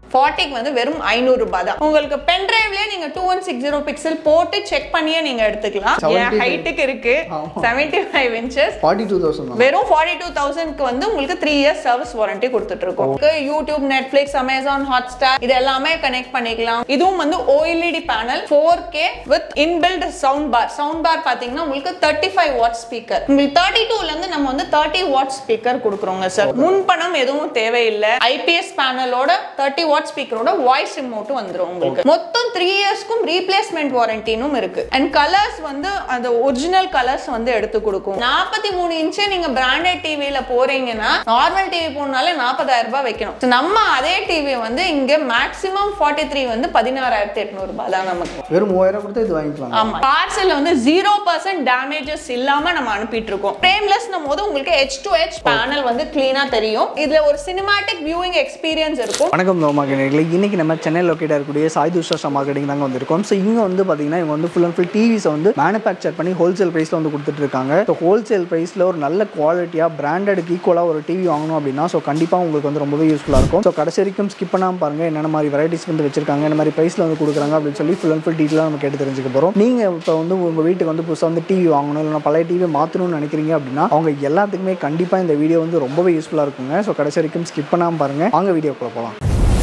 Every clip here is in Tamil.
ஃபார்ட்டிக்கு வந்து வெறும் ஐநூறு ரூபாய் தான் உங்களுக்கு பென் டிரைவ்லயே நீங்க two one six zero pixel போட்டு செக் பண்ணியே நீங்க எடுத்துக்கலாம் என் 75 ஹைட்டுக்கு இருக்கு seventy five inches forty two thousand வெறும் ஃபார்ட்டி டூ தௌசண்ட்க்கு வந்து உங்களுக்கு த்ரீ இயர்ஸ் சர்வீஸ் வாரண்டி கொடுத்துட்டு இருக்கோம் உங்களுக்கு YouTube Netflix Amazon Hotstar இது எல்லாமே கனெக்ட் பண்ணிக்கலாம் இதுவும் வந்து OLED panel four K with inbuilt sound bar sound bar பாத்தீங்கன்னா உங்களுக்கு தேர்ட்டி ஃபைவ் வாட் ஸ்பீக்கர் உங்களுக்கு தேர்ட்டி டூல இருந்து நம்ம வந்து தேர்ட்டி வாட் ஸ்பீக்கர் கொடுக்குறோங்க சார் முன்பணம் எதுவும் தேவையில்லை ஐபிஎஸ் பேனலோட தேர்ட்டி வாட் ஸ்பீக்கரோட வாய்ஸ் ரிமோட்டும் வந்துரும் உங்களுக்கு மொத்தம் த்ரீ இயர்ஸ்க்கும் ரீப்ளேஸ்மெண்ட் வாரண்டினும் இருக்கு அண்ட் கலர்ஸ் வந்து அந்த ஒரிஜினல் கலர்ஸ் வந்து எடுத்து கொடுக்கும் நாற்பத்தி மூணு இன்ச்சு நீங்க பிராண்டட் டிவில போறீங்கன்னா நார்மல் டிவி போனாலே நாற்பதாயிரம் ரூபாய் வைக்கணும் So, நம்ம அதே டிவி வந்து இங்க மேக்ஸிமம் ஃபார்ட்டி த்ரீ வந்து பதினாறாயிரத்தி எட்நூறு ரூபாய் தான் நமக்கு வெறும் மூவாயிரம் கொடுத்து இது வாங்கிக்கலாம் ஆமா பார்சல் வந்து ஜீரோ பர்சன்ட் டேமேஜஸ் இல்லாம நம்ம அனுப்பிட்டு இருக்கோம் ஃப்ரேம்லெஸ்னும் போது உங்களுக்கு ஹெச் டு ஹெச் பேனல் வந்து கிளீனா தெரியும் இதுல ஒரு சினிமாட்டிக் வியூவிங் எக்ஸ்பீரியன்ஸ் இருக்கும் வணக்கம் நோமாக்கினர்களே இன்னைக்கு நம்ம சென்னை லொக்கேட்டாக இருக்கக்கூடிய சாய் துஷா மார்க்கெட்டிங் தாங்க வந்திருக்கோம் ஸோ இங்கே வந்து பார்த்தீங்கன்னா இவங்க வந்து ஃபுல் அண்ட் ஃபுல் டிவிஸை வந்து மேனுஃபேக்சர் பண்ணி ஹோல்சேல் ப்ரைஸில் வந்து கொடுத்துட்டு இருக்காங்க ஸோ ஹோல்சேல் ப்ரைஸில் ஒரு நல்ல குவாலிட்டியாக பிராண்டடுக்கு ஈக்குவலாக ஒரு டிவி வாங்கணும் அப்படின்னா ஸோ கண்டிப்பாக உங்களுக்கு வந்து ரொம்பவே யூஸ்ஃபுல்லாக இருக்கும் ஸோ கடைசி வரைக்கும் ஸ்கிப் பண்ணாமல் பாருங்கள் என்னென்ன மாதிரி வெரைட்டிஸ் வந்து வச்சிருக்காங்க என்ன மாதிரி ப்ரைஸில் வந்து கொடுக்குறாங்க அப்படின்னு சொல்லி ஃபுல் அண்ட் ஃபுல் டீட்டெயிலாக நம்ம கேட்டு தெரிஞ்சுக்க போகிறோம் நீங்கள் இப்போ வந்து உங்கள் வீட்டுக்கு வந்து புதுசாக வந்து டிவி வாங்கணும் இல்லைனா பழைய டிவி மாற்றணும்னு நினைக்கிறீங்க அப்படின்னா அவங்க எல்லாத்துக்குமே கண்டிப்பாக இந்த வீடியோ வந்து ரொம்பவே யூஸ்ஃபுல்லாக இருக்குங்க ஸோ கடைசி வரைக்கும் ஸ்கிப் பண்ணாமல் பாருங்கள் வாங்க வீடியோக்குள்ளே போகலாம்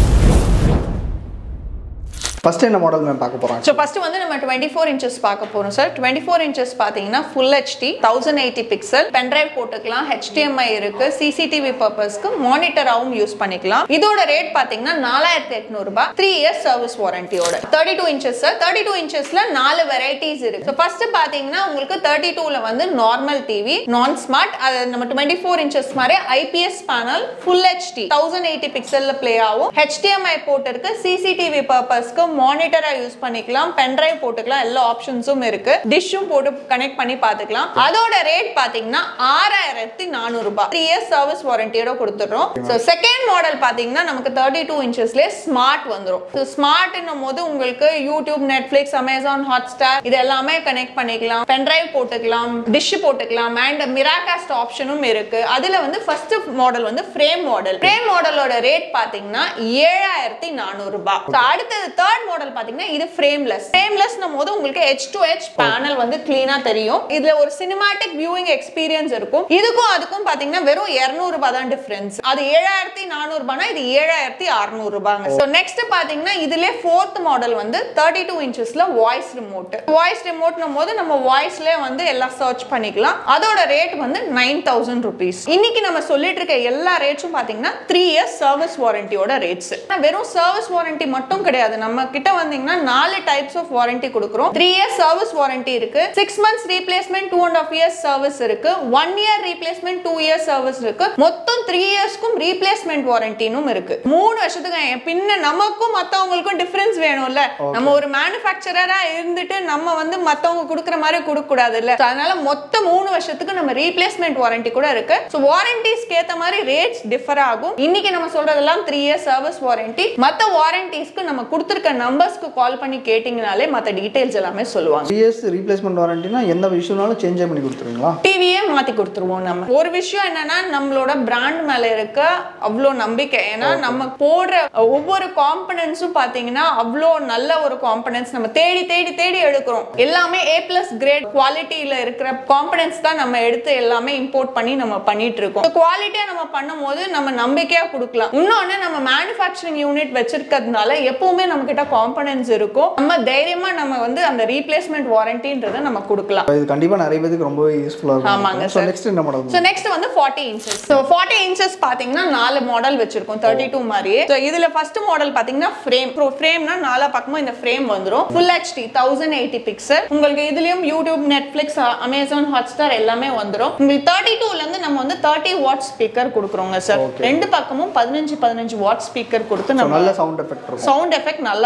ஃபஸ்ட்டு என்ன மாடல் மேம் பார்க்க போகிறோம் ஸோ ஃபர்ஸ்ட் வந்து நம்ம டுவெண்ட்டி ஃபோர் இன்ச்சஸ் பார்க்க போறோம் சார் டுவெண்ட்டி ஃபோர் இன்ச்சஸ் பார்த்தீங்கன்னா full HD thousand eighty pixel pen drive போட்டுக்கலாம் ஹெச்டிஎம்ஐ இருக்கு சிசிடிவி பர்பஸ்க்கு மானிட்டராகவும் யூஸ் பண்ணிக்கலாம் இதோட ரேட் பார்த்தீங்கன்னா நாலாயிரத்தி எட்நூறுபா த்ரீ இயர்ஸ் சர்வீஸ் வாரண்டியோட thirty two inches sir thirty two இன்ச்சஸ்ல நாலு வெரைட்டிஸ் இருக்கு ஸோ ஃபர்ஸ்ட் பார்த்தீங்கன்னா உங்களுக்கு தேர்ட்டி டூல வந்து நார்மல் டிவி நான் ஸ்மார்ட் அது நம்ம டுவெண்ட்டி ஃபோர் இன்ச்சஸ் மாதிரி IPS panel full HD thousand eighty பிக்சல்ல ப்ளே ஆகும் ஹெச்டிஎம்ஐ போட்டு இருக்கு சிசிடிவி பர்பஸ்க்கு மானிட்டரா யூஸ் பண்ணிக்கலாம் பென்ட்ரைவ் போட்டுக்கலாம் எல்லா ஆப்ஷன்ஸும் இருக்கு டிஷ்ஷும் போட்டு கனெக்ட் பண்ணி பார்த்துக்கலாம் அதோட ரேட் பாத்தீங்கன்னா ஆறாயிரத்தி நானூறு ரூபாய் த்ரீ இயர்ஸ் சர்வீஸ் வாரண்டியோட கொடுத்துறோம் ஸோ செகண்ட் மாடல் பாத்தீங்கன்னா நமக்கு தேர்ட்டி டூ இன்ச்சஸ்லேயே ஸ்மார்ட் வந்துடும் ஸோ ஸ்மார்ட்னும் போது உங்களுக்கு YouTube Netflix Amazon Hotstar இது எல்லாமே கனெக்ட் பண்ணிக்கலாம் பென்ட்ரைவ் போட்டுக்கலாம் டிஷ் போட்டுக்கலாம் அண்ட் மிராகாஸ்ட் ஆப்ஷனும் இருக்கு அதுல வந்து ஃபர்ஸ்ட் மாடல் வந்து ஃப்ரேம் மாடல் ஃப்ரேம் மாடலோட ரேட் பாத்தீங்கன்னா ஏழாயிரத்தி நானூறு ரூபாய் So, அடுத்தது தேர்ட் மாடல் பாத்தீங்கன்னா இது ஃப்ரேம்லெஸ் ஃப்ரேம்லெஸ்னும் போது உங்களுக்கு ஹெச் டு ஹெச் பேனல் வந்து கிளீனா தெரியும் இதுல ஒரு சினிமாட்டிக் வியூவிங் எக்ஸ்பீரியன்ஸ் இருக்கும் இதுக்கும் அதுக்கும் பாத்தீங்கன்னா வெறும் 200 ரூபாய் தான் டிஃபரன்ஸ் அது ஏழாயிரத்தி நானூறு ரூபாய்னா இது ஏழாயிரத்தி அறுநூறு ரூபாங்க ஸோ நெக்ஸ்ட் பாத்தீங்கன்னா இதுல ஃபோர்த் மாடல் வந்து தேர்ட்டி டூ இன்ச்சஸ்ல வாய்ஸ் ரிமோட் வாய்ஸ் ரிமோட்னும் போது நம்ம வாய்ஸ்ல வந்து எல்லாம் சர்ச் பண்ணிக்கலாம் அதோட ரேட் வந்து நைன் தௌசண்ட் ருபீஸ் இன்னைக்கு நம்ம சொல்லிட்டு இருக்க எல்லா ரேட்ஸும் பாத்தீங்கன்னா த்ரீ இயர்ஸ் சர்வீஸ் வாரண்டியோட ரேட்ஸ் வெறும் சர்வீஸ் வாரண்டி மட்டும் கிடையாது நம்ம கிட்ட வந்தீங்கன்னா நாலு டைப்ஸ் ஆஃப் வாரண்டி கொடுக்குறோம் த்ரீ இயர்ஸ் சர்வீஸ் வாரண்டி இருக்கு six months replacement two and half years service இருக்கு one year replacement two years service இருக்கு மொத்தம் த்ரீ இயர்ஸ்க்கும் ரீப்ளேஸ்மெண்ட் வாரண்டினும் இருக்கு மூணு வருஷத்துக்கு எ- பின்ன நமக்கும் மத்தவங்களுக்கும் டிஃபரன்ஸ் வேணும்ல நம்ம ஒரு மேனுஃபேக்சரரா இருந்துட்டு நம்ம வந்து மத்தவங்க கொடுக்குற மாதிரி கொடுக்க கூடாது இல்ல So, அதனால மொத்த மூணு வருஷத்துக்கு நம்ம ரீப்ளேஸ்மெண்ட் வாரண்டி கூட இருக்கு ஸோ வாரண்டிஸ்க்கு ஏத்த மாதிரி ரேட்ஸ் டிஃபர் ஆகும் இன்னைக்கு நம்ம சொல்றதெல்லாம் த்ரீ இயர்ஸ் சர்வீஸ் வாரண்டி மத்த வாரண்டிஸ்க்கு நம்ம கொடுத்துருக்க நம்பர்ஸ்க்கு கால் பண்ணி கேட்டிங்கனாலே மத்த டீடைல்ஸ் எல்லாமே சொல்லுவாங்க த்ரீ இயர்ஸ் ரீப்ளேஸ்மெண்ட் வாரண்டினா எந்த விஷயம்னாலும் சேஞ்சே பண்ணி கொடுத்துருவீங்களா டிவியே மாத்தி கொடுத்துருவோம் நம்ம ஒரு விஷயம் என்னன்னா நம்மளோட பிராண்ட் மேல இருக்க அவ்வளோ நம்பிக்கை ஏன்னா நம்ம போடுற ஒவ்வொரு காம்பனன்ஸும் பாத்தீங்கன்னா அவ்வளோ நல்ல ஒரு காம்பனன்ஸ் நம்ம தேடி தேடி தேடி எடுக்கிறோம் எல்லாமே ஏ பிளஸ் கிரேட் குவாலிட்டியில இருக்கிற காம்பனன்ஸ் தான் நம்ம எடுத்து எல்லாமே இம்போர்ட் பண்ணி நம்ம பண்ணிட்டு இருக்கோம் குவாலிட்டியா நம்ம பண்ணும்போது நம்ம நம்பிக்கையா கொடுக்கலாம் இன்னொன்னு நம்ம மேனுஃபேக்சரிங் யூனிட் வச்சிருக்கிறதுனால எப்பவுமே நம்ம கிட்ட காம்பனன்ஸ் இருக்கும் நம்ம தைரியமா நம்ம வந்து அந்த ரீப்ளேஸ்மெண்ட் வாரண்டின்றதை நம்ம கொடுக்கலாம் இது கண்டிப்பாக நிறைய பேருக்கு ரொம்பவே யூஸ்ஃபுல்லாக ஆமாங்க இருக்கும் ஸோ நெக்ஸ்ட் என்ன மாடல் ஸோ நெக்ஸ்ட் வந்து forty inches so forty inches பார்த்தீங்கன்னா நாலு மாடல் வச்சிருக்கோம் தேர்ட்டி டூ மாதிரியே ஸோ இதில் ஃபர்ஸ்ட் மாடல் பார்த்தீங்கன்னா ஃப்ரேம் ஸோ ஃப்ரேம்னா நாலா பக்கமும் இந்த ஃப்ரேம் வந்துடும் full HD thousand eighty pixel உங்களுக்கு இதுலயும் யூடியூப் நெட்ஃபிளிக்ஸ் அமேசான் ஹாட்ஸ்டார் எல்லாமே வந்துடும் உங்களுக்கு தேர்ட்டி டூலேருந்து நம்ம வந்து தேர்ட்டி வாட் ஸ்பீக்கர் கொடுக்குறோங்க சார் ரெண்டு பக்கமும் பதினஞ்சு பதினஞ்சு வாட் ஸ்பீக்கர் கொடுத்து நம்ம நல்ல சவுண்ட் எஃபெக்ட் இருக்கும் சவுண்ட் எஃபெக்ட் நல்லா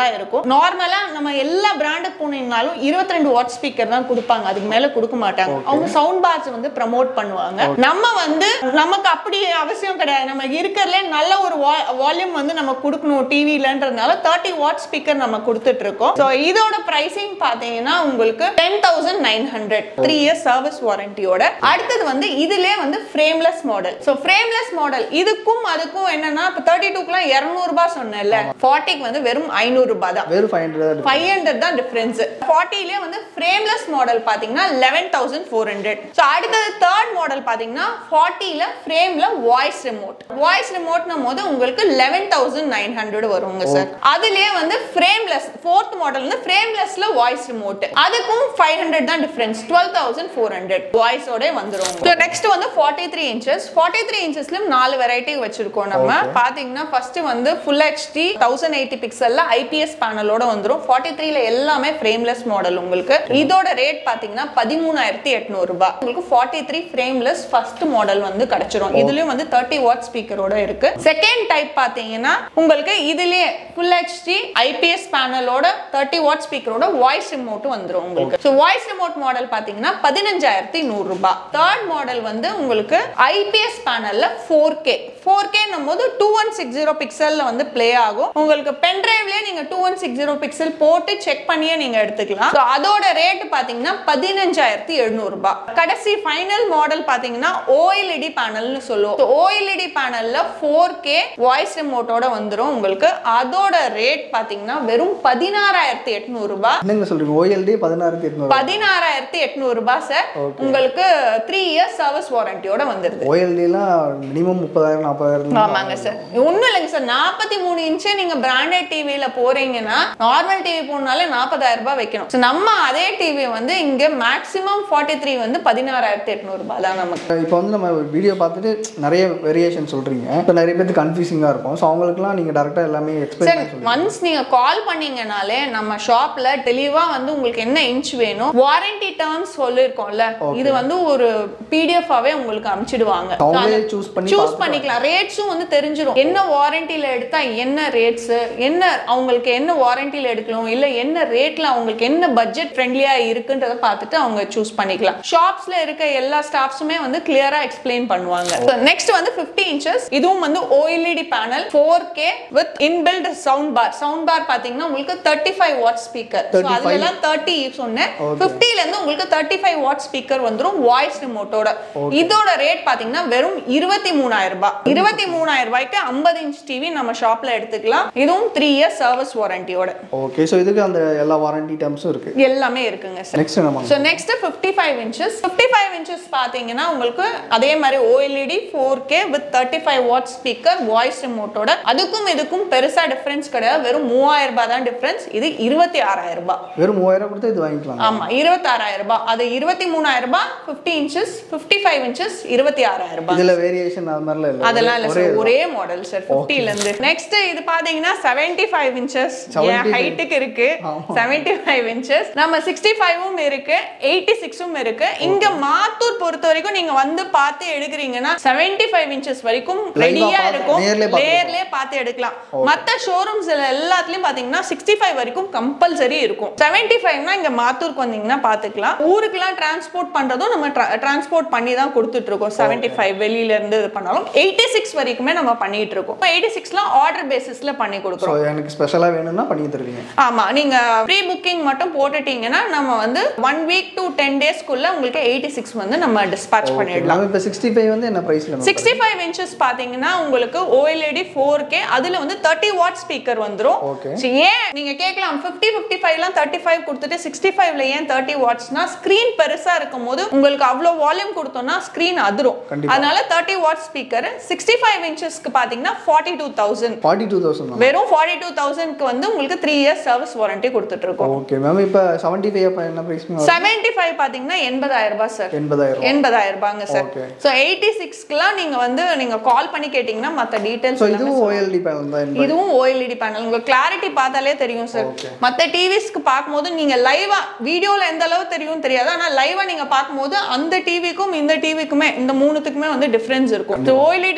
தான் இருக்கும் நார்மலா நம்ம எல்லா பிராண்டுக்கு போனீங்கனாலும் 22 ரெண்டு வாட் ஸ்பீக்கர் தான் கொடுப்பாங்க அதுக்கு மேல கொடுக்க மாட்டாங்க அவங்க சவுண்ட் பார்ஸ் வந்து ப்ரமோட் பண்ணுவாங்க நம்ம வந்து நமக்கு அப்படி அவசியம் கிடையாது நம்ம இருக்கிறதுல நல்ல ஒரு வால்யூம் வந்து நம்ம கொடுக்கணும் டிவிலன்றதுனால தேர்ட்டி வாட் ஸ்பீக்கர் நம்ம கொடுத்துட்டு இருக்கோம் ஸோ இதோட பிரைசிங் பார்த்தீங்கன்னா உங்களுக்கு ten thousand nine hundred three years service வாரண்டியோட அடுத்தது வந்து இதுலயே வந்து frameless model so frameless model இதுக்கும் அதுக்கும் என்னன்னா இப்போ தேர்ட்டி டூக்குலாம் இரநூறுபா சொன்னேன்ல ஃபார்ட்டிக்கு வந்து வெறும் ஐநூறு ரூபாய் தான் வெறும் ஃபைவ் ஹண்ட்ரட் ஃபைவ் ஹண்ட்ரட் தான் டிஃபரன்ஸ் ஃபார்ட்டிலே வந்து ஃப்ரேம்லெஸ் மாடல் பார்த்தீங்கன்னா eleven thousand four hundred so அடுத்தது தேர்ட் மாடல் பார்த்தீங்கன்னா ஃபார்ட்டியில் ஃப்ரேமில் வாய்ஸ் ரிமோட் வாய்ஸ் ரிமோட்னும் போது உங்களுக்கு லெவன் தௌசண்ட் நைன் ஹண்ட்ரட் வருங்க சார் அதுலேயே வந்து ஃப்ரேம்லெஸ் ஃபோர்த் மாடல் வந்து ஃப்ரேம்லெஸ்ல வாய்ஸ் ரிமோட் அதுக்கும் ஃபைவ் ஹண்ட்ரட் தான் difference twelve thousand four hundred வாய்ஸோட வந்துடும் ஸோ நெக்ஸ்ட் வந்து forty three inches forty three இன்ச்சஸ்லையும் நாலு வெரைட்டி வச்சிருக்கோம் நம்ம பார்த்தீங்கன்னா ஃபர்ஸ்ட் வந்து ஃபுல் ஹெச்டி தௌசண்ட் எயிட்டி பிக்சல்ல ஐபிஎஸ் பேனலோட வந்துடும் ஃபார்ட்டி த்ரீல எல்லாமே ஃப்ரேம்லெஸ் மாடல் உங்களுக்கு இதோட ரேட் பார்த்தீங்கன்னா பதிமூணாயிரத்தி எட்நூறு ரூபாய் உங்களுக்கு forty three frameless first model வந்து கிடைச்சிரும் இதுலயும் வந்து தேர்ட்டி வாட் ஸ்பீக்கரோட இருக்கு செகண்ட் டைப் பார்த்தீங்கன்னா உங்களுக்கு இதுலயே ஃபுல் ஹெச்டி ஐபிஎஸ் பேனலோட தேர்ட்டி வாட் ஸ்பீக்கரோட வாய்ஸ் ரிமோட்டும் வந்துடும் உங்களுக்கு ஸோ வாய்ஸ் ரிமோட் மாடல் பார்த்தீங்கன்னா பதினஞ்சாயிரத்தி நூறு ரூபாய் தேர்ட் மாடல் வந்து உங்களுக்கு ஐபிஎஸ் பேனல்ல ஃபோர் கே ஃபோர் கேன்னும் போது டூ ஒன் சிக்ஸ் ஜீரோ பிக்சல்ல வந்து ப்ளே ஆகும் உங்களுக்கு பென் டிரைவ்லேயே நீங்க two one six zero pixel போட்டு செக் பண்ணியே நீங்க எடுத்துக்கலாம் ஸோ அதோட ரேட் பார்த்தீங்கன்னா பதினஞ்சாயிரத்தி எழுநூறு ரூபாய் கடைசி ஃபைனல் மாடல் பார்த்தீங்கன்னா ஓஎல்இடி பேனல்னு சொல்லுவோம் ஓஎல்இடி பேனல்ல ஃபோர் கே வாய்ஸ் ரிமோட்டோட வந்துடும் உங்களுக்கு அதோட ரேட் பார்த்தீங்கன்னா வெறும் பதினாறாயிரத்தி எட்நூறு ரூபாய் என்னங்க சொல்றீங்க ஓஎல்டி பதினாயிரத்தி எட்நூறு பதினாறாயிரத்தி எட்நூறு ரூபாய் சார் உங்களுக்கு த்ரீ இயர்ஸ் சர்வீஸ் வாரண்டியோட வந்துருது ஓஎல்டிலாம் மினிமம் முப்பதாயிரம் நாற்பதாயிரம் ஆமாங்க சார் ஒன்றும் இல்லைங்க சார் நாற்பத்தி மூணு இன்ச்சு நீங்க பிராண்டட் டிவியில போறீங்கன்னா நார்மல் டிவி போனாலே நாற்பதாயிரம் ரூபாய் வைக்கணும் So, நம்ம அதே டிவி வந்து இங்க மேக்ஸிமம் ஃபார்ட்டி த்ரீ வந்து பதினாறாயிரத்தி எட்நூறு ரூபாய் தான் நமக்கு இப்போ வந்து நம்ம வீடியோ பார்த்துட்டு நிறைய வேரியேஷன் சொல்றீங்க இப்போ நிறைய பேருக்கு கன்ஃபியூசிங்காக இருக்கும் ஸோ அவங்களுக்குலாம் நீங்கள் டேரெக்டாக எல்லாமே எக்ஸ்பிளைன் சார் ஒன்ஸ் நீங்க கால் பண்ணீங்கனாலே நம்ம ஷாப்ல தெளிவா வந்து உங்களுக்கு என்ன இன்ச் வேணும் வாரண்டி டேர்ம்ஸ் சொல்லிருக்கோம்ல இது வந்து ஒரு பிடிஎஃப் ஆவே உங்களுக்கு அனுப்பிச்சிடுவாங்க அவங்களே சூஸ் பண்ணி சூஸ் பண்ணிக்கலாம் ரேட்ஸும் வந்து தெரிஞ்சிரும் என்ன வாரண்டில எடுத்தா என்ன ரேட்ஸ் என்ன அவங்களுக்கு என்ன வாரண்டில எடுக்கலாம் இல்ல என்ன ரேட்ல அவங்களுக்கு என்ன பட்ஜெட் ஃப்ரெண்ட்லியா இருக்குன்றத பார்த்துட்டு அவங்க சூஸ் பண்ணிக்கலாம் ஷாப்ஸ்ல இருக்க எல்லா ஸ்டாஃப்ஸுமே வந்து கிளியரா எக்ஸ்பிளைன் பண்ணுவாங்க நெக்ஸ்ட் வந்து 50 இன்ச்சஸ் இதுவும் வந்து OLED panel four K with inbuilt sound bar sound bar பாத்தீங்கன்னா உங்களுக்கு தேர்ட்டி ஃபைவ் வாட் ஸ்பீக்கர் அதுல எல்லாம் தேர்ட்டி சொன்னேன் ஃபிஃப்டில இருந்து உங்களுக்கு தேர்ட்டி ஃபைவ் வாட் ஸ்பீக்கர் வந்துரும் வாய்ஸ் ரிமோட்டோட இதோட ரேட் பாத்தீங்கன்னா வெறும் இருபத்தி மூணாயிரம் ரூபாய் இருபத்தி மூணாயிரம் ரூபாய்க்கு ஐம்பது இன்ச் டிவி நம்ம ஷாப்ல எடுத்துக்கலாம் இதுவும் த்ரீ இயர்ஸ் சர்வீஸ் வாரண்டியோட ஓகே ஸோ இதுக்கு அந்த எல்லா வாரண்டி டேர்ம்ஸும் இருக்கு எல்லாமே இருக்குங்க சார் நெக்ஸ்ட் நம்ம so next fifty five inches fifty five inches பார்த்தீங்கன்னா உங்களுக்கு அதே மாதிரி OLED four K with thirty five watt speaker voice ரிமோட்டோட அதுக்கும் இதுக்கும் பெருசா டிஃபரன்ஸ் கிடையாது வெறும் மூவாயிரம் ரூபாய் தான் டிஃபரன்ஸ் இது இருபத்தி ஆறாயிரம் ரூபாய் வெறும் மூவாயிரம் கொடுத்து இது வாங்கிக்கலாம் ஆமா இருபத்தாறாயிரம் ரூபாய் அது இருபத்தி மூணாயிரம் ரூபாய் fifty inches fifty five inches இருபத்தி ஆறாயிரம் ரூபாய் இதுல வேரியேஷன் அது மாதிரிலாம் இல்லை அதெல்லாம் இல்ல சார் ஒரே மாடல் சார் 50 ல இருந்து நெக்ஸ்ட் இது பாத்தீங்கன்னா 75 ஃபைவ் இன்ச்சஸ் என் ஹைட்டுக்கு இருக்கு 75 ஃபைவ் இன்ச்சஸ் நம்ம சிக்ஸ்டி ஃபைவும் இருக்கு எயிட்டி சிக்ஸும் இருக்கு இங்க மாத்தூர் பொறுத்த வரைக்கும் நீங்க வந்து பார்த்து எடுக்கிறீங்கன்னா 75 ஃபைவ் இன்ச்சஸ் வரைக்கும் ரெடியா பார்த்து- இருக்கும் நேர்லயே பார்த்து நேர்லயே பார்த்து எடுக்கலாம் மத்த ஷோரூம்ஸ் எல்லாத்துலயும் பாத்தீங்கன்னா சிக்ஸ்டி ஃபைவ் வரைக்கும் கம்பல்சரி இருக்கும் 75 ஃபைவ்னா இங்க மாத்தூருக்கு வந்தீங்கன்னா பாத்துக்கலாம் ஊருக்குலாம் டிரான்ஸ்போர்ட் பண்றதும் நம்ம டிரான்ஸ்போர்ட் பண்ணி தான் கொடுத்துட்டு இருக்கோம் 75 ஃபைவ் வெளியில இருந்து இது பண்ணாலும் எயிட்டி சிக்ஸ் வரைக்குமே நம்ம பண்ணிட்டு இருக்கோம் எயிட்டி சிக்ஸ்லாம் ஆர்டர் பேசிஸ்ல பண்ணி ஸோ கொடுக்குறோம் எனக்கு ஸ்பெஷலாக வேணும்னா பண்ணி தருவீங்க ஆமா நீங்க ப்ரீ புக்கிங் மட்டும் போட்டுட்டீங்கன்னா நம்ம வந்து ஒன் வீக் டு டென் டேஸ்க்குள்ள உங்களுக்கு எயிட்டி சிக்ஸ் வந்து நம்ம டிஸ்பேச் பண்ணிடலாம் நம்ம இப்போ சிக்ஸ்டி ஃபைவ் வந்து என்ன ப்ரைஸில் சிக்ஸ்டி ஃபைவ் இன்ச்சஸ் பாத்தீங்கன்னா உங்களுக்கு ஓஎல்இடி ஃபோர் கே அதுல வந்து தேர்ட்டி வாட் ஸ்பீக்கர் வந்துரும் Okay. So, ஏன் நீங்க கேட்கலாம் ஃபிஃப்டி ஃபிஃப்டி ஃபைவ்லாம் தேர்ட்டி ஃபைவ் கொடுத்துட்டு சிக்ஸ்டி ஃபைவ்ல ஏன் தேர்ட்டி வாட்ஸ்னா ஸ்க்ரீன் பெருசா இருக்கும் போது உங்களுக்கு அவ்வளோ வால்யூம் கொடுத்தோம்னா ஸ்க்ரீன் அதிரும் கண்டிப்பா. அதனால thirty watt speaker sixty five இன்ச்சஸ்க்கு பாத்தீங்கன்னா forty two thousand forty two thousand வெறும் ஃபார்ட்டி டூ தௌசண்ட்க்கு வந்து உங்களுக்கு த்ரீ இயர்ஸ் சர்வீஸ் வாரண்டி கொடுத்துட்டு இருக்கோம் ஓகே மேம் இப்போ செவன்ட்டி ஃபைவ் அப்போ என்ன ப்ரைஸ் செவன்டி ஃபைவ் பாத்தீங்கன்னா எண்பதாயிரம் ரூபாய் சார் எண்பதாயிரம் எண்பதாயிரம் ரூபாங்க சார் Okay. ஸோ எயிட்டி சிக்ஸ்க்குலாம் நீங்க வந்து நீங்க கால் பண்ணி கேட்டீங்கன்னா மற்ற டீட்டெயில்ஸ் ஸோ இதுவும் ஓஎல்டி பேனல் தான் எண்பது இதுவும் ஓஎல்இடி பேனல் உங்களுக்கு கிளாரிட்டி பார்த்தாலே தெரியும் சார் Okay. மற்ற டிவிஸ்க்கு பார்க்கும்போது நீங்க லைவா வீடியோல எந்த அளவு தெரியும் தெரியாது ஆனா லைவா நீங்க பார்க்கும்போது அந்த டிவிக்கும் இந்த டிவிக்குமே இந்த மூணுத்துக்குமே வந்து டிஃபரன்ஸ் இருக்கும் ஓஎல்இடில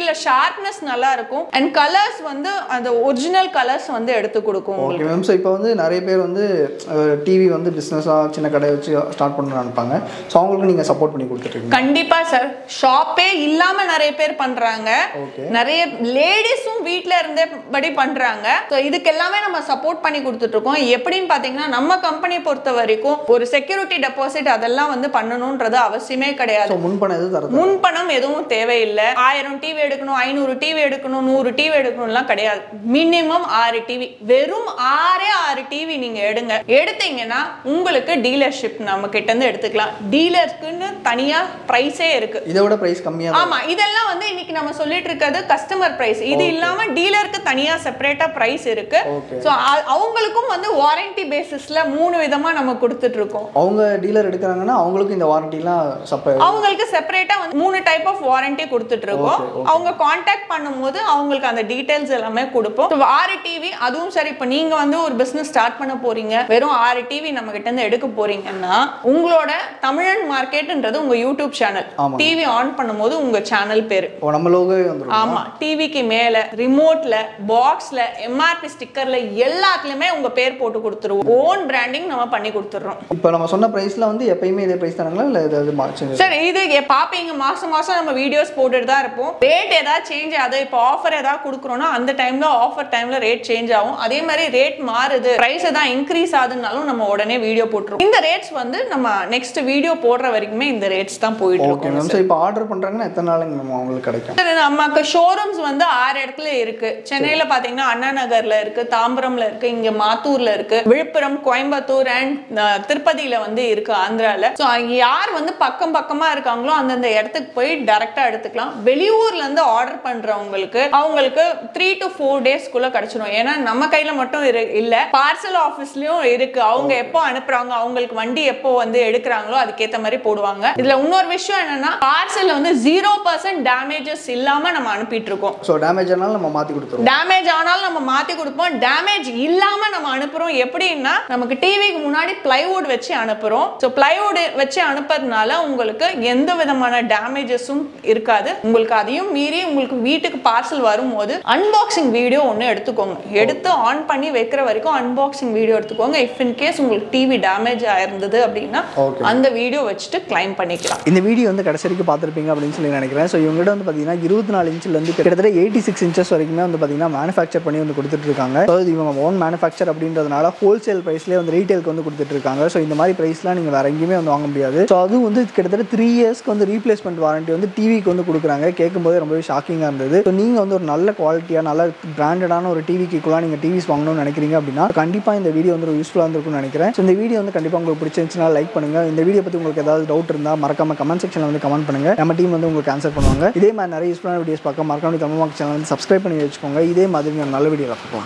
இதுல ஷார்ப்னஸ் நல்லா இருக்கும் அண்ட் கலர்ஸ் வந்து அந்த ஒரிஜினல் கலர்ஸ் வந்து எடுத்து கொடுக்கும் உங்களுக்கு ஓகே மேம் ஸோ இப்போ வந்து நிறைய பேர் வந்து டிவி வந்து பிஸ்னஸாக சின்ன கடை வச்சு ஸ்டார்ட் பண்ணணும்னு நினைப்பாங்க ஸோ அவங்களுக்கு நீங்கள் சப்போர்ட் பண்ணி கொடுத்துட்ருக்கீங்க கண்டிப்பா சார் ஷாப்பே இல்லாம நிறைய பேர் பண்றாங்க Okay. நிறைய லேடிஸும் வீட்ல இருந்தே படி பண்றாங்க ஸோ இதுக்கு எல்லாமே நம்ம சப்போர்ட் பண்ணி கொடுத்துட்டு இருக்கோம் எப்படின்னு பாத்தீங்கன்னா நம்ம கம்பெனியை பொறுத்த வரைக்கும் ஒரு செக்யூரிட்டி டெபாசிட் அதெல்லாம் வந்து பண்ணணும்ன்றது அவசியமே கிடையாது ஸோ முன்பணம் எதுவும் தரது முன்பணம் எதுவும் தேவையில்லை ஆயிரம் டிவி எடுக்கணும் ஐநூறு டிவி எடுக்கணும் நூறு டிவி எடுக்கணும்லாம் கிடையாது மினிமம் ஆறு டிவி வெறும் ஆறே ஆறு டிவி நீங்க எடுங்க எடுத்தீங்கன்னா உங்களுக்கு டீலர்ஷிப் நம்ம கிட்ட இருந்து எடுத்துக்கலாம் டீலருக்குன்னு தனியா ப்ரைஸே இருக்கு இதை விட ப்ரைஸ் கம்மியாக ஆமா இதெல்லாம் வந்து இன்னைக்கு நம்ம சொல்லிட்டு இருக்கிறது கஸ்டமர் பிரைஸ் இது இல்லாம டீலருக்கு தனியா செப்பரேட்டா பிரைஸ் இருக்கு Okay. சோ அவங்களுக்கும் வந்து வாரண்டி பேசிஸ்ல மூணு விதமா நம்ம கொடுத்துட்டு இருக்கோம் அவங்க டீலர் எடுக்கிறாங்கன்னா அவங்களுக்கும் இந்த வாரண்டிலாம் சப்ப அவங்களுக்கு செப்பரேட்டா வந்து மூணு டைப் ஆஃப் வாரண்டி கொடுத்துட்டு இருக்கோம் Okay, okay. அவங்க காண்டாக்ட் பண்ணும்போது அவங்களுக்கு அந்த டீடைல்ஸ் எல்லாமே கொடுப்போம் So, ஆறு டிவி அதுவும் சரி இப்போ நீங்க வந்து ஒரு பிசினஸ் ஸ்டார்ட் பண்ண போறீங்க வெறும் ஆறு டிவி நம்ம கிட்ட இருந்து எடுக்க போறீங்கன்னா உங்களோட தமிழன் மார்க்கெட்ன்றது உங்க யூடியூப் சேனல் ஆமா. டிவி ஆன் பண்ணும்போது உங்க சேனல் பேரு ஓ நம்ம லோகோவே வந்துடும் ஆமா டிவிக்கு மேல ரிமோட்ல பாக்ஸ்ல எம்ஆர்பி ஸ்டிக்கர்ல எல்லாத்துலயுமே உங்க பேர் போட்டு கொடுத்துருவோம் ஓன் பிராண்டிங் நம்ம பண்ணி கொடுத்துறோம் இப்போ நம்ம சொன்ன ப்ரைஸில் வந்து எப்பயுமே இதே ப்ரைஸ் தானுங்களா இல்லை ஏதாவது மாற்றி சார் இது எ- பாப்பீங்க மாசம் மாசம் நம்ம வீடியோஸ் போட்டுட்டு தான் இருப்போம் ரேட் ஏதாவது சேஞ்ச் ஆகுது இப்போ ஆஃபர் ஏதாவது கொடுக்குறோம்னா அந்த டைம்ல ஆஃபர் டைம்ல ரேட் சேஞ்ச் ஆகும் அதே மாதிரி ரேட் மாறுது பிரைஸ் ஏதாவது இன்க்ரீஸ் ஆகுதுனாலும் நம்ம உடனே வீடியோ போட்டுருவோம் இந்த ரேட்ஸ் வந்து நம்ம நெக்ஸ்ட் வீடியோ போடுற வரைக்குமே இந்த ரேட்ஸ் தான் போயிட்டு ஓகே இருக்கும் மேம் ஸோ இப்போ ஆர்டர் பண்ணுறாங்கன்னா எத்தனை நாளுங்க மேம் அவங்களுக்கு கிடைக்கும் சார், நமக்கு ஷோரூம்ஸ் வந்து ஆறு இடத்துல இருக்கு சென்னையில பாத்தீங்கன்னா அண்ணா நகர்ல இருக்கு தாம்பரம்ல இருக்கு இங்க மாத்தூர்ல இருக்கு விழுப்புரம் கோயம்புத்தூர் அண்ட் திருப்பதியில வந்து இருக்கு ஆந்திரால ஸோ யார் வந்து பக்கம் பக்கமா இருக்காங்களோ அந்தந்த இடத்துக்கு போய் டைரக்டா எடுத்துக்கலாம் வெளியூர்ல இருந்து ஆர்டர் பண்றவங்களுக்கு அவங்களுக்கு த்ரீ டு ஃபோர் டேஸ்க்குள்ள கிடைச்சிடும் ஏன்னா நம்ம கையில மட்டும் இரு இல்ல பார்சல் ஆஃபீஸ்லயும் இருக்கு அவங்க எப்போ அனுப்புறாங்க அவங்களுக்கு வண்டி எப்போ வந்து எடுக்கிறாங்களோ அதுக்கேத்த மாதிரி போடுவாங்க இதுல இன்னொரு விஷயம் என்னன்னா பார்சல்ல வந்து ஜீரோ பர்சன்ட் டேமேஜஸ் இல்லாம நம்ம அனுப்பிட்டு இருக்கோம் ஸோ டேமேஜ் ஆனாலும் நம்ம மாற்றி கொடுத்துருவோம் டேமேஜ் ஆனாலும் நம்ம மாத்தி கொடுப்போம் டேமேஜ் இல்லாம நம்ம அனுப்புறோம் எப்படின்னா நமக்கு டிவிக்கு முன்னாடி பிளைவுட் வச்சு அனுப்புறோம் ஸோ பிளைவுட் வச்சு அனுப்புறதுனால உங்களுக்கு எந்த விதமான டேமேஜஸும் இருக்காது உங்களுக்கு அதையும் மீறி உங்களுக்கு வீட்டுக்கு பார்சல் வரும்போது அன்பாக்சிங் வீடியோ ஒன்று எடுத்துக்கோங்க எடுத்து ஆன் பண்ணி வைக்கிற வரைக்கும் அன்பாக்சிங் வீடியோ எடுத்துக்கோங்க இஃப் இன் கேஸ் உங்களுக்கு டிவி டேமேஜ் ஆயிருந்தது அப்படின்னா Okay. அந்த வீடியோ வச்சுட்டு கிளைம் பண்ணிக்கலாம் இந்த வீடியோ வந்து கடைசி வரைக்கும் பார்த்துருப்பீங்க அப்படின்னு சொல்லி நினைக்கிறேன் ஸோ இவங்ககிட்ட வந்து பார்த்தீங்கன்னா இருபத்தி நாலு இன்ச்சிலேருந்து கிட்டத்தட்ட எயிட்டி சிக்ஸ் இன்ச்சஸ் வரைக்குமே வந்து பார்த்தீங்கன்னா மேனுஃபேக்சர் பண்ணி வந்து கொடுத்துட்டு இருக்காங்க ஸோ இது இவங்க ஓன் மேனுஃபேக்சர் அப்படின்றதுனால ஹோல்சேல் ப்ரைஸ்லேயே வந்து ரீட்டெயிலுக்கு வந்து கொடுத்துட்டு இருக்காங்க ஸோ இந்த மாதிரி ப்ரைஸ்லாம் நீங்கள் வேற எங்கேயுமே வந்து வாங்க முடியாது ஸோ அதுவும் வந்து கிட்டத்தட்ட த்ரீ இயர்ஸ்க்கு வந்து ரீப்ளேஸ்மெண்ட் வாரண்டி வந்து டிவிக்கு வந்து கொடுக்குறாங்க கேட்கும்போது ரொம்பவே ஷாக்கிங்காக இருந்தது ஸோ நீங்கள் வந்து ஒரு நல்ல குவாலிட்டியாக நல்ல பிராண்டடான ஒரு டிவிக்குலாம் நீங்கள் டிவிஸ் வாங்கணும்னு நினைக்கிறீங்க அப்படின்னா கண்டிப்பாக இந்த வீடியோ வந்து யூஸ்ஃபுல்லாக இருந்திருக்கும்னு நினைக்கிறேன் ஸோ இந்த வீடியோ வந்து கண்டிப்பாக உங்களுக்கு பிடிச்சிருந்துச்சுன்னா லைக் பண்ணுங்கள் இந்த வீடியோ பற்றி உங்களுக்கு ஏதாவது டவுட் இருந்தால் மறக்காம கமெண்ட் செக்ஷனில் வந்து கமெண்ட் பண்ணுங்கள் நம்ம டீம் வந்து உங்களுக்கு ஆன்சர் பண்ணுவாங்க இதே மாதிரி நிறைய யூஸ்ஃபுல்லான வீடியோஸ் பார்க்க மறக்காம தமிழ் மார்க் சேனல் வந்து சப்ஸ்கிரைப் பண்ணி வச்சுக்கோங்க இதே மாதிரி ஒரு நல்ல வீடியோ பார்ப்போம்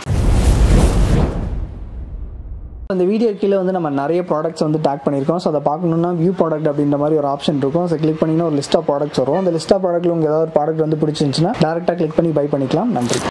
இந்த வீடியோ கீழே வந்து நம்ம நிறைய ப்ராடக்ட்ஸ் வந்து டேக் பண்ணியிருக்கோம் ஸோ அதை பார்க்கணுன்னா வியூ ப்ராடக்ட் அப்படின்ற மாதிரி ஒரு ஆப்ஷன் இருக்கும் ஸோ கிளிக் பண்ணிங்கன்னா ஒரு லிஸ்ட் ஆஃப் ப்ராடக்ட்ஸ் வரும் அந்த லிஸ்ட் ஆஃப் ப்ராடக்ட்ல உங்களுக்கு ஏதாவது ஒரு ப்ராடக்ட் வந்து பிடிச்சிருந்துச்சுன்னா டேரெக்டாக கிளிக் பண்ணி பை பண்ணிக்கலாம் நன்றி